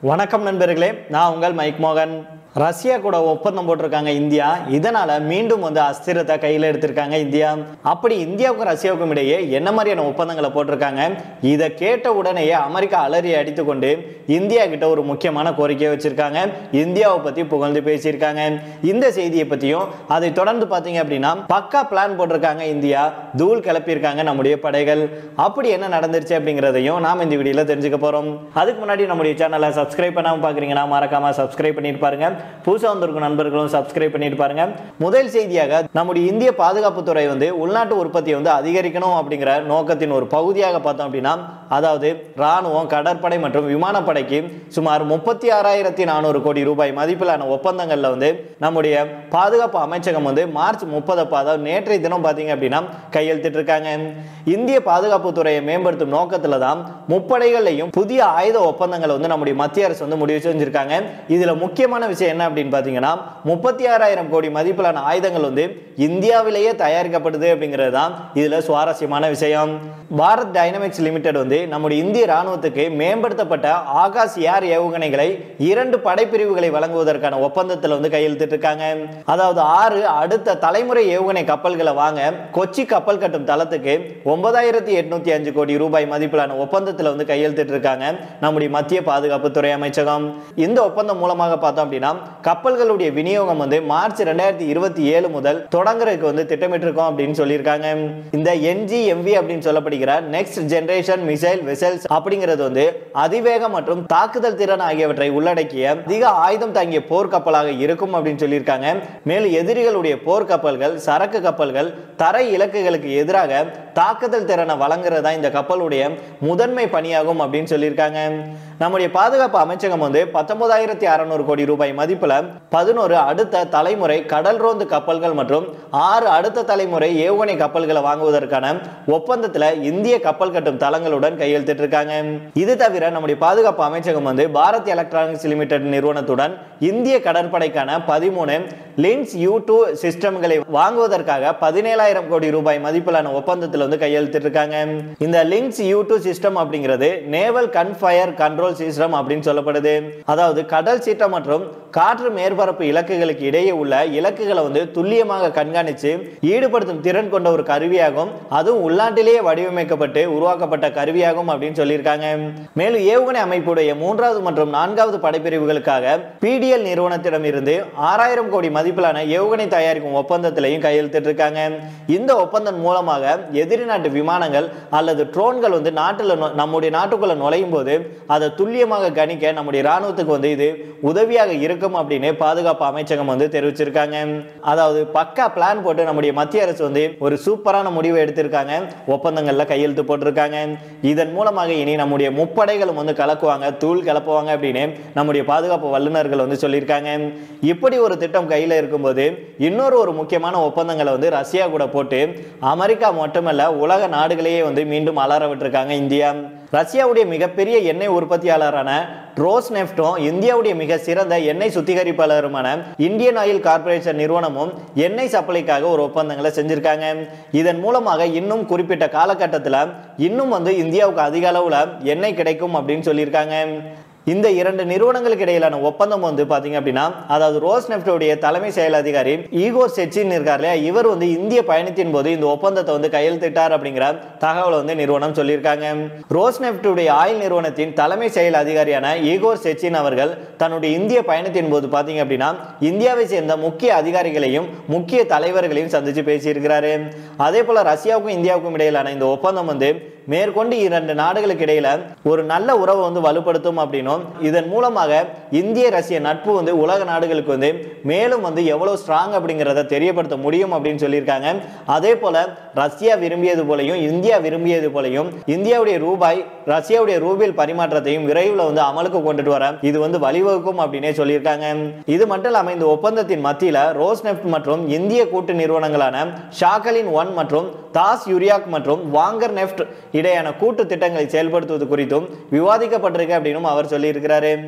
வணக்கம் நண்பர்களே நான் உங்கள் மைக் மோகன் ரஷ்யா கூட ஒப்பந்தம் போட்டிருக்காங்க இந்தியா இதனால மீண்டும் வந்து அஸ்திரத்தை கையில் எடுத்திருக்காங்க இந்தியா அப்படி இந்தியாவுக்கும் ரஷ்யாவுக்கும் இடையே என்ன மாதிரியான ஒப்பந்தங்களை போட்டிருக்காங்க இதை கேட்ட உடனேயே அமெரிக்கா அலறி அடித்துக்கொண்டு இந்தியா கிட்ட ஒரு முக்கியமான கோரிக்கையை வச்சிருக்காங்க இந்தியாவை பத்தி புகழ்ந்து பேசியிருக்காங்க இந்த செய்தியை பத்தியும் அதை தொடர்ந்து பார்த்தீங்க அப்படின்னா பக்கா பிளான் போட்டிருக்காங்க இந்தியா தூள் கிளப்பியிருக்காங்க நம்முடைய படைகள் அப்படி என்ன நடந்துருச்சு அப்படிங்கிறதையும் நாம் இந்த வீடியோல தெரிஞ்சுக்க போறோம் அதுக்கு முன்னாடி நம்முடைய சேனலை சப்ஸ்கிரைப் பண்ணாம பாக்குறீங்கன்னா மறக்காம சப்ஸ்கிரைப் பண்ணிட்டு பாருங்க புதுசா வந்திருக்கும் நண்பர்களும் சப்ஸ்கிரைப் பண்ணிட்டு பாருங்க முதல் செய்தியாக நம்முடைய இந்திய பாதுகாப்புத்துறை வந்து உள்நாட்டு உற்பத்தியை வந்து அதிகரிக்கணும் அப்படிங்கிற நோக்கத்தின் ஒரு பகுதியாக பார்த்தோம் அப்படின்னா அதாவது ராணுவம் கடற்படை மற்றும் விமானப்படைக்கு சுமார் முப்பத்தி ஆறாயிரத்தி நானூறு கோடி ரூபாய் மதிப்பிலான ஒப்பந்தங்கள்ல வந்து நம்முடைய பாதுகாப்பு அமைச்சகம் வந்து மார்ச் முப்பது அதாவது நேற்றைய தினம் பார்த்தீங்க அப்படின்னா கையெழுத்திட்டிருக்காங்க இந்திய பாதுகாப்பு துறையை மேம்படுத்தும் நோக்கத்துல தான் முப்படைகள்லையும் புதிய ஆயுத ஒப்பந்தங்களை வந்து நம்முடைய மத்திய அரசு வந்து முடிவு செஞ்சிருக்காங்க இதுல முக்கியமான விஷயம் என்ன அப்படின்னு பார்த்தீங்கன்னா முப்பத்தி ஆறாயிரம் கோடி மதிப்பிலான ஆயுதங்கள் வந்து இந்தியாவிலேயே தயாரிக்கப்படுது அப்படிங்கிறது தான் இதுல சுவாரஸ்யமான விஷயம் பாரத் டைனமிக்ஸ் லிமிடெட் வந்து நம்முடைய இந்திய ராணுவத்துக்கு மேம்படுத்தப்பட்ட ஆகாஷ் ஏர் ஏவுகணைகளை இரண்டு படைப்பிரிவுகளை வழங்குவதற்கான ஒப்பந்தத்தில் வந்து கையெழுத்திட்டிருக்காங்க அதாவது ஆறு அடுத்த தலைமுறை ஏவுகணை கப்பல்களை வாங்க கொச்சி கப்பல் கட்டும் தளத்துக்கு ஒன்பதாயிரத்தி எட்நூத்தி அஞ்சு கோடி ரூபாய் மதிப்பிலான ஒப்பந்தத்தில் வந்து கையெழுத்திட்டிருக்காங்க நம்முடைய மத்திய பாதுகாப்புத்துறை அமைச்சகம் இந்த ஒப்பந்தம் மூலமாக பார்த்தோம் அப்படின்னா கப்பல்களுடைய விநியோகம் வந்து மார்ச் ரெண்டாயிரத்தி இருபத்தி ஏழு முதல் தொடங்குறதுக்கு வந்து திட்டமிட்டிருக்கோம் அப்படின்னு சொல்லியிருக்காங்க இந்த என்ஜிஎம்வி அப்படின்னு சொல்லப்படுகிற நெக்ஸ்ட் ஜெனரேஷன் மிசைல் வெசல்ஸ் அப்படிங்கிறது வந்து அதிவேகம் மற்றும் தாக்குதல் திறன் ஆகியவற்றை உள்ளடக்கிய அதிக ஆயுதம் தாங்கிய போர்க்கப்பலாக இருக்கும் அப்படின்னு சொல்லியிருக்காங்க மேலும் எதிரிகளுடைய போர்க்கப்பல்கள் சரக்கு கப்பல்கள் தரை இலக்குகளுக்கு எதிராக தாக்குதல் திறனை வழங்குறதா இந்த கப்பலுடைய முதன்மை பணியாகும் அப்படின்னு சொல்லியிருக்காங்க நம்முடைய பாதுகாப்பு அமைச்சகம் வந்து பத்தொன்பதாயிரத்தி அறநூறு கோடி ரூபாய் மதிப்புல பதினோரு அடுத்த தலைமுறை கடல் ரோந்து கப்பல்கள் மற்றும் ஆறு அடுத்த தலைமுறை ஏவுகணை கப்பல்களை வாங்குவதற்கான ஒப்பந்தத்துல இந்திய கப்பல் கட்டும் தளங்களுடன் கையெழுத்திட்டிருக்காங்க இது தவிர நம்முடைய பாதுகாப்பு அமைச்சகம் வந்து பாரத் எலக்ட்ரானிக்ஸ் லிமிடெட் நிறுவனத்துடன் இந்திய கடற்படைக்கான பதிமூணு லின்ஸ் யூ டூ சிஸ்டம்களை வாங்குவதற்காக பதினேழாயிரம் கோடி ரூபாய் மதிப்பிலான ஒப்பந்தத்தில் வந்து கையெழுத்திட்டிருக்காங்க இந்த லிங்க்ஸ் யூ டூ சிஸ்டம் அப்படிங்கிறது நேவல் கன்ஃபயர் கண்ட்ரோல் சிஸ்டம் அப்படின்னு சொல்லப்படுது அதாவது கடல் சீற்றம் மற்றும் காற்று மேற்பரப்பு இலக்குகளுக்கு இடையே உள்ள இலக்குகளை வந்து துல்லியமாக கண்காணித்து ஈடுபடுத்தும் திறன் கொண்ட ஒரு கருவியாகும் அதுவும் உள்நாட்டிலேயே வடிவமைக்கப்பட்டு உருவாக்கப்பட்ட கருவியாகும் அப்படின்னு சொல்லியிருக்காங்க மேலும் ஏவுகணை அமைப்புடைய மூன்றாவது மற்றும் நான்காவது படைப்பிரிவுகளுக்காக பிடிஎல் நிறுவனத்திடம் இருந்து ஆறாயிரம் கோடி மதிப்பிலான ஏவுகணை தயாரிக்கும் ஒப்பந்தத்திலையும் கையெழுத்திட்டிருக்காங்க இந்த ஒப்பந்தம் மூலமாக எதிரி நாட்டு விமானங்கள் அல்லது ட்ரோன்கள் வந்து நாட்டில் நு- நம்முடைய நாட்டுக்குள்ள நுழையும் போது அதை துல்லியமாக கணிக்க நம்முடைய ராணுவத்துக்கு வந்து இது உதவியாக இருக்கும் அப்படின்னு பாதுகாப்பு அமைச்சகம் வந்து தெரிவிச்சிருக்காங்க அதாவது பக்கா பிளான் போட்டு நம்முடைய மத்திய அரசு வந்து ஒரு சூப்பரான முடிவை எடுத்திருக்காங்க ஒப்பந்தங்கள்ல கையெழுத்து போட்டிருக்காங்க இதன் மூலமாக இனி நம்முடைய முப்படைகளும் வந்து கலக்குவாங்க தூள் கலப்புவாங்க அப்படின்னு நம்முடைய பாதுகாப்பு வல்லுநர்கள் வந்து சொல்லியிருக்காங்க இப்படி ஒரு திட்டம் கையில் இருக்கும்போது இன்னொரு ஒரு முக்கியமான ஒப்பந்தங்களை வந்து ரஷ்யா கூட போட்டு அமெரிக்கா மட்டுமல்ல உலக நாடுகளையே வந்து மீண்டும் அலற விட்டுருக்காங்க இந்தியா ரஷ்யாவுடைய மிகப்பெரிய எண்ணெய் உற்பத்தியாளரான ரோஸ் நெஃப்டும் இந்தியாவுடைய மிக சிறந்த எண்ணெய் சுத்திகரிப்பாளருமான இந்தியன் ஆயில் கார்ப்பரேஷன் நிறுவனமும் எண்ணெய் சப்ளைக்காக ஒரு ஒப்பந்தங்களை செஞ்சிருக்காங்க இதன் மூலமாக இன்னும் குறிப்பிட்ட காலகட்டத்தில் இன்னும் வந்து இந்தியாவுக்கு அதிக அளவில் எண்ணெய் கிடைக்கும் அப்படின்னு சொல்லியிருக்காங்க இந்த இரண்டு நிறுவனங்களுக்கு இடையிலான ஒப்பந்தம் வந்து பாத்தீங்க அப்படின்னா அதாவது ரோஸ் நெஃப்டோடைய தலைமை செயல் அதிகாரி ஈகோர் செச்சின் இருக்கார் இல்லையா இவர் வந்து இந்திய பயணத்தின் போது இந்த ஒப்பந்தத்தை வந்து கையெழுத்திட்டார் அப்படிங்கிற தகவலை வந்து நிறுவனம் சொல்லியிருக்காங்க ரோஸ் நெஃப்டுடைய ஆயில் நிறுவனத்தின் தலைமை செயல் அதிகாரியான ஈகோர் செச்சின் அவர்கள் தன்னுடைய இந்திய பயணத்தின் போது பாத்தீங்க அப்படின்னா இந்தியாவை சேர்ந்த முக்கிய அதிகாரிகளையும் முக்கிய தலைவர்களையும் சந்திச்சு பேசியிருக்கிறாரு அதே போல ரஷ்யாவுக்கும் இந்தியாவுக்கும் இடையிலான இந்த ஒப்பந்தம் வந்து மேற்கொண்டு இரண்டு நாடுகளுக்கு இடையில ஒரு நல்ல உறவை வந்து வலுப்படுத்தும் அப்படின்னும் இதன் மூலமாக இந்திய ரஷ்ய நட்பு வந்து உலக நாடுகளுக்கு வந்து மேலும் வந்து எவ்வளவு ஸ்ட்ராங் அப்படிங்கிறத தெரியப்படுத்த முடியும் அப்படின்னு சொல்லியிருக்காங்க அதே போல ரஷ்யா விரும்பியது போலையும் இந்தியா விரும்பியது போலையும் இந்தியாவுடைய ரூபாய் ரஷ்யாவுடைய ரூபியல் பரிமாற்றத்தையும் விரைவில் வந்து அமலுக்கு கொண்டுட்டு வர இது வந்து வழிவகுக்கும் அப்படின்னே சொல்லியிருக்காங்க இது மட்டும் இல்லாம இந்த ஒப்பந்தத்தின் மத்தியில ரோஸ் நெஃப்ட் மற்றும் இந்திய கூட்டு நிறுவனங்களான ஷாக்கலின் ஒன் மற்றும் தாஸ் யூரியாக் மற்றும் வாங்கர் நெஃப்ட் இடையான கூட்டு திட்டங்களை செயல்படுத்துவது குறித்தும் விவாதிக்கப்பட்டிருக்கு அப்படின்னும் அவர் சொல்லியிருக்கிறாரு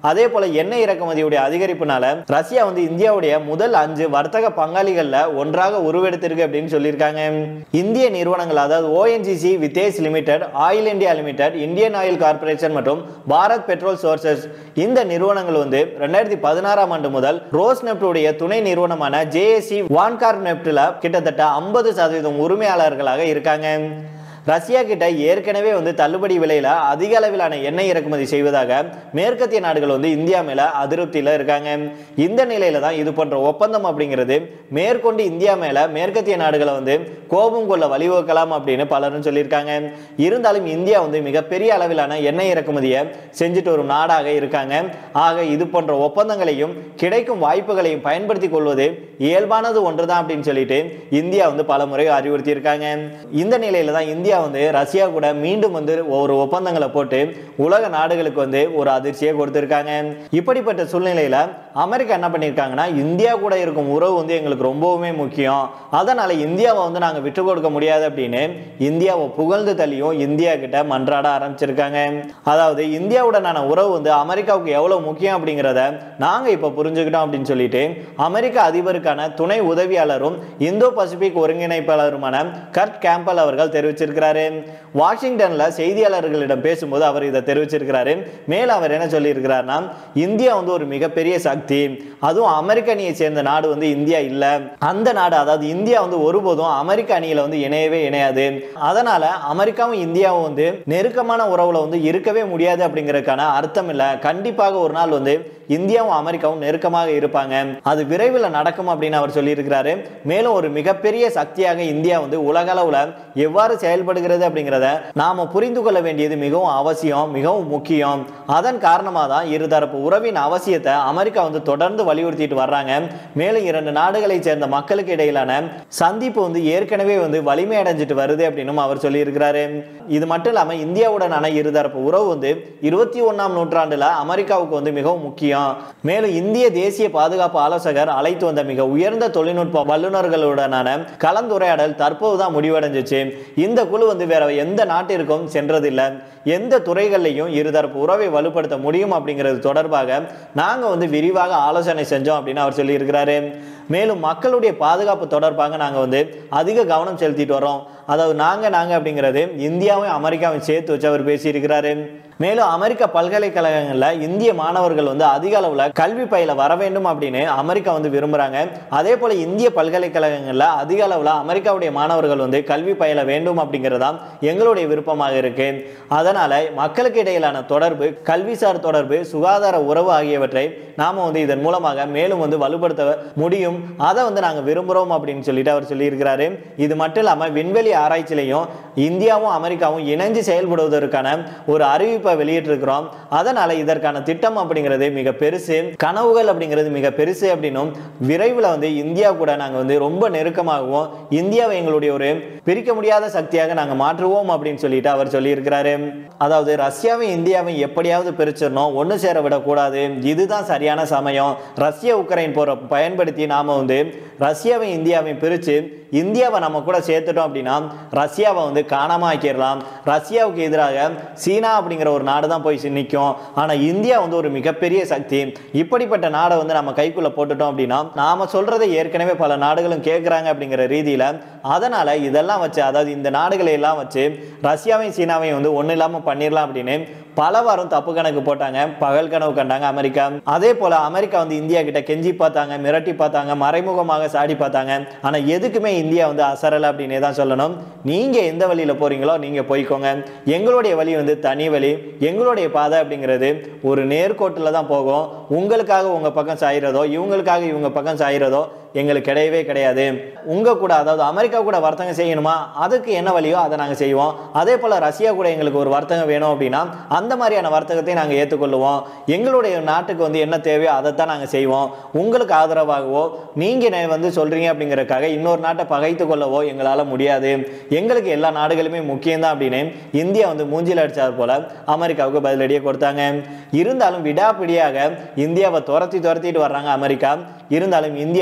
அதே போல எண்ணெய் இறக்குமதியுடைய அதிகரிப்புனால ரஷ்யா வந்து இந்தியாவுடைய முதல் அஞ்சு வர்த்தக பங்காளிகள்ல ஒன்றாக உருவெடுத்திருக்கு அப்படின்னு சொல்லியிருக்காங்க இந்திய நிறுவனங்கள் அதாவது ONGC Videsh limited oil India limited Indian oil corporation மற்றும் பாரத் பெட்ரோல் சோர்சஸ் இந்த நிறுவனங்கள் வந்து ரெண்டாயிரத்தி பதினாறாம் ஆண்டு முதல் ரோஸ் நெப்டுடைய துணை நிறுவனமான ஜேஏசி வான்கார் நெப்டில் கிட்டத்தட்ட ஐம்பது சதவீதம் உரிமையாளர்களாக இருக்காங்க ரஷ்யா கிட்ட ஏற்கனவே வந்து தள்ளுபடி விலையில அதிக அளவிலான எண்ணெய் இறக்குமதி செய்வதாக மேற்கத்திய நாடுகள் வந்து இந்தியா மேல அதிருப்தியில இருக்காங்க இந்த நிலையில தான் இது போன்ற ஒப்பந்தம் அப்படிங்கிறது மேற்கொண்டு இந்தியா மேல மேற்கத்திய நாடுகளை வந்து கோபம் கொள்ள வழிவகுக்கலாம் அப்படின்னு பலரும் சொல்லியிருக்காங்க இருந்தாலும் இந்தியா வந்து மிகப்பெரிய அளவிலான எண்ணெய் இறக்குமதியை செஞ்சுட்டு வரும் நாடாக இருக்காங்க ஆக இது போன்ற ஒப்பந்தங்களையும் கிடைக்கும் வாய்ப்புகளையும் பயன்படுத்தி கொள்வது இயல்பானது ஒன்றுதான் அப்படின்னு சொல்லிட்டு இந்தியா வந்து பல முறை அறிவுறுத்தி இருக்காங்க இந்த நிலையில தான் இந்தியா வந்து ரஷ்யா கூட மீண்டும் வந்து ஒரு ஒப்பந்தங்களை போட்டு உலக நாடுகளுக்கு வந்து ஒரு அதிர்ச்சியை கொடுத்திருக்காங்க இப்படிப்பட்ட சூழ்நிலையில அமெரிக்கா என்ன பண்ணியிருக்காங்கன்னா இந்தியா கூட இருக்கும் உறவு வந்து எங்களுக்கு ரொம்பவுமே முக்கியம் அதனால இந்தியாவை வந்து நாங்க விட்டு கொடுக்க முடியாது அப்படின்னு இந்தியாவை புகழ்ந்து தள்ளியும் இந்தியா கிட்ட மன்றாட ஆரம்பிச்சிருக்காங்க அதாவது இந்தியாவுடனான உறவு வந்து அமெரிக்காவுக்கு எவ்வளவு முக்கியம் அப்படிங்கிறத நாங்க இப்ப புரிஞ்சுக்கிட்டோம் அப்படின்னு சொல்லிட்டு அமெரிக்க அதிபருக்கான துணை உதவியாளரும் இந்தோ பசிபிக் ஒருங்கிணைப்பாளருமான கர்ட் கேம்பல் அவர்கள் தெரிவிச்சிருக்கிறாரு வாஷிங்டன்ல செய்தியாளர்களிடம் பேசும்போது அவர் இதை தெரிவிச்சிருக்கிறாரு மேலும் அவர் என்ன சொல்லியிருக்கிறார்னா இந்தியா வந்து ஒரு மிகப்பெரிய சக்தி அதுவும் அமெரிக்க அணியை சேர்ந்த நாடு வந்து இந்தியா இல்ல அந்த நாடு அதாவது இந்தியா வந்து ஒருபோதும் அமெரிக்க அணியில வந்து இணையவே இணையாது அதனால அமெரிக்காவும் இந்தியாவும் வந்து நெருக்கமான உறவுல வந்து இருக்கவே முடியாது அப்படிங்கறதுக்கான அர்த்தம் இல்ல கண்டிப்பாக ஒரு நாள் வந்து இந்தியாவும் அமெரிக்காவும் நெருக்கமாக இருப்பாங்க அது விரைவில் நடக்கும் அப்படின்னு அவர் சொல்லியிருக்கிறாரு மேலும் ஒரு மிகப்பெரிய சக்தியாக இந்தியா வந்து உலக அளவுல எவ்வாறு செயல்படுகிறது அப்படிங்கிறத நாம புரிந்து கொள்ள வேண்டியது மிகவும் அவசியம் மிகவும் முக்கியம் அதன் காரணமாக தான் இருதரப்பு உறவின் அவசியத்தை அமெரிக்கா வந்து தொடர்ந்து வலியுறுத்திட்டு வர்றாங்க மேலும் இரண்டு நாடுகளை சேர்ந்த மக்களுக்கு இடையிலான சந்திப்பு வந்து ஏற்கனவே வந்து வலிமை அடைஞ்சிட்டு வருது அப்படின்னும் அவர் சொல்லியிருக்கிறாரு இது மட்டும் இல்லாம இந்தியாவுடனான இருதரப்பு உறவு வந்து இருபத்தி ஒன்னாம் நூற்றாண்டுல அமெரிக்காவுக்கு வந்து மிகவும் முக்கியம் மேலும் இந்திய தேசிய பாதுகாப்பு ஆலோசகர் அழைத்து வந்த மிக உயர்ந்த தொழில்நுட்ப வல்லுநர்களுடனான கலந்துரையாடல் தற்போதுதான் முடிவடைஞ்சிச்சு இந்த குழு வந்து வேற எந்த நாட்டிற்கும் சென்றதில்லை எந்த துறைகள்லையும் இருதரப்பு உறவை வலுப்படுத்த முடியும் அப்படிங்கிறது தொடர்பாக நாங்க வந்து விரிவாக ஆலோசனை செஞ்சோம் அப்படின்னு அவர் சொல்லியிருக்கிறாரு மேலும் மக்களுடைய பாதுகாப்பு தொடர்பாக நாங்க வந்து அதிக கவனம் செலுத்திட்டு வரோம் அதாவது நாங்க நாங்க அப்படிங்கிறது இந்தியாவும் அமெரிக்காவும் சேர்த்து வச்சு அவர் பேசியிருக்கிறாரு மேலும் அமெரிக்க பல்கலைக்கழகங்கள்ல இந்திய மாணவர்கள் வந்து அதிக அளவுல கல்வி பயில வர வேண்டும் அப்படின்னு அமெரிக்கா வந்து விரும்புறாங்க அதே போல இந்திய பல்கலைக்கழகங்கள்ல அதிக அளவுல அமெரிக்காவுடைய மாணவர்கள் வந்து கல்வி பயில வேண்டும் அப்படிங்கிறதா எங்களுடைய விருப்பமாக இருக்கு அதனால மக்களுக்கு இடையிலான தொடர்பு கல்விசார் தொடர்பு சுகாதார உறவு ஆகியவற்றை நாம வந்து இதன் மூலமாக மேலும் வந்து வலுப்படுத்த முடியும் அதை வந்து நாங்க விரும்புறோம் அப்படின்னு சொல்லிட்டு அவர் சொல்லியிருக்கிறாரு இது மட்டும் இல்லாம விண்வெளி ஆராய்ச்சியிலையும் இந்தியாவும் அமெரிக்காவும் இணைஞ்சு செயல்படுவதற்கான ஒரு அறிவிப்பை வெளியிட்டிருக்கிறோம் அதனால இதற்கான திட்டம் அப்படிங்கிறது மிக பெருசு கனவுகள் அப்படிங்கிறது மிக பெருசு அப்படின்னும் விரைவில் வந்து இந்தியா கூட நாங்கள் வந்து ரொம்ப நெருக்கமாகவும் இந்தியாவை எங்களுடைய ஒரு பிரிக்க முடியாத சக்தியாக நாங்கள் மாற்றுவோம் அப்படின்னு சொல்லிட்டு அவர் சொல்லியிருக்கிறாரு அதாவது ரஷ்யாவையும் இந்தியாவையும் எப்படியாவது பிரிச்சிடணும் ஒன்று சேர விடக்கூடாது இதுதான் சரியான சமயம் ரஷ்யா உக்ரைன் போரை பயன்படுத்தி நாம வந்து ரஷ்யாவையும் இந்தியாவையும் பிரித்து இந்தியாவை நம்ம கூட சேர்த்துட்டோம் அப்படின்னா ரஷ்யாவை வந்து காணாம ஆக்கிடலாம் ரஷ்யாவுக்கு எதிராக சீனா அப்படிங்கிற ஒரு நாடு தான் போய் நிற்கும் ஆனால் இந்தியா வந்து ஒரு மிகப்பெரிய சக்தி இப்படிப்பட்ட நாடை வந்து நம்ம கைக்குள்ள போட்டுட்டோம் அப்படின்னா நாம சொல்றதை ஏற்கனவே பல நாடுகளும் கேட்குறாங்க அப்படிங்கிற ரீதியில அதனால இதெல்லாம் வச்சு அதாவது இந்த நாடுகளை எல்லாம் வச்சு ரஷ்யாவையும் சீனாவையும் வந்து ஒன்றும் இல்லாமல் பண்ணிடலாம் அப்படின்னு பல வாரம் தப்பு கணக்கு போட்டாங்க பகல் கனவு கண்டாங்க அமெரிக்கா அதே போல அமெரிக்கா வந்து இந்தியா கிட்ட கெஞ்சி பார்த்தாங்க மிரட்டி பார்த்தாங்க மறைமுகமாக சாடி பார்த்தாங்க ஆனா எதுக்குமே இந்தியா வந்து அசரல அப்படின்னே தான் சொல்லணும் நீங்க எந்த வழியில போறீங்களோ நீங்க போய்க்கோங்க எங்களுடைய வழி வந்து தனி வழி எங்களுடைய பாதை அப்படிங்கிறது ஒரு நேர்கோட்டில் தான் போகும் உங்களுக்காக உங்க பக்கம் சாயிறதோ இவங்களுக்காக இவங்க பக்கம் சாயிறதோ எங்களுக்கு கிடையவே கிடையாது உங்க கூட அதாவது அமெரிக்கா கூட வர்த்தகம் செய்யணுமா அதுக்கு என்ன வழியோ அதை நாங்கள் செய்வோம் அதே போல ரஷ்யா கூட எங்களுக்கு ஒரு வர்த்தகம் வேணும் அப்படின்னா அந்த மாதிரியான வர்த்தகத்தை நாங்கள் ஏற்றுக்கொள்ளுவோம் எங்களுடைய நாட்டுக்கு வந்து என்ன தேவையோ அதைத்தான் நாங்கள் செய்வோம் உங்களுக்கு ஆதரவாகவோ நீங்கள் வந்து சொல்றீங்க அப்படிங்கறதுக்காக இன்னொரு நாட்டை பகைத்து கொள்ளவோ எங்களால் முடியாது எங்களுக்கு எல்லா நாடுகளுமே முக்கியம்தான் அப்படின்னு இந்தியா வந்து மூஞ்சில் அடிச்சார் போல அமெரிக்காவுக்கு பதிலடியை கொடுத்தாங்க இருந்தாலும் விடாப்பிடியாக இந்தியாவை துரத்தி துரத்திட்டு வர்றாங்க அமெரிக்கா இருந்தாலும் இந்தியா மீண்டும்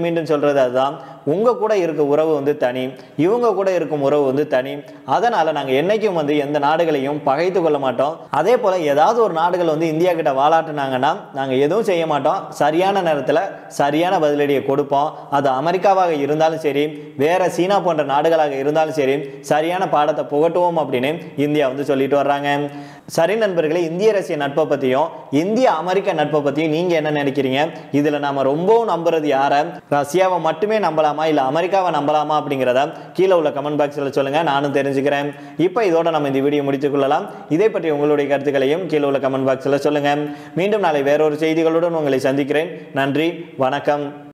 மீண்டும் சொல்றது அதுதான் உங்க கூட இருக்க உறவு வந்து தனி இவங்க கூட இருக்கும் உறவு வந்து தனி அதனால நாங்க என்னைக்கும் வந்து எந்த நாடுகளையும் பகைத்து கொள்ள மாட்டோம் அதே போல ஏதாவது ஒரு நாடுகள் வந்து இந்தியா கிட்ட வாலாட்டுனாங்கன்னா நாங்க எதுவும் செய்ய மாட்டோம் சரியான நேரத்துல சரியான பதிலடியை கொடுப்போம் அது அமெரிக்காவாக இருந்தாலும் சரி வேற சீனா போன்ற நாடுகளாக இருந்தாலும் சரி சரியான பாடத்தை புகட்டுவோம் அப்படின்னு இந்தியா வந்து சொல்லிட்டு வர்றாங்க சரி நண்பர்களே இந்திய ரஷ்ய நட்பை பற்றியும் இந்திய அமெரிக்க நட்பை பற்றியும் நீங்கள் என்ன நினைக்கிறீங்க இதில் நாம ரொம்பவும் நம்புறது யாரை ரஷ்யாவை மட்டுமே நம்பலாமா இல்லை அமெரிக்காவை நம்பலாமா அப்படிங்கிறத கீழே உள்ள கமெண்ட் பாக்ஸில் சொல்லுங்கள் நானும் தெரிஞ்சுக்கிறேன் இப்போ இதோட நம்ம இந்த வீடியோ முடித்துக் கொள்ளலாம் இதை பற்றி உங்களுடைய கருத்துக்களையும் கீழே உள்ள கமெண்ட் பாக்ஸில் சொல்லுங்கள் மீண்டும் நாளை வேறொரு செய்திகளுடன் உங்களை சந்திக்கிறேன் நன்றி வணக்கம்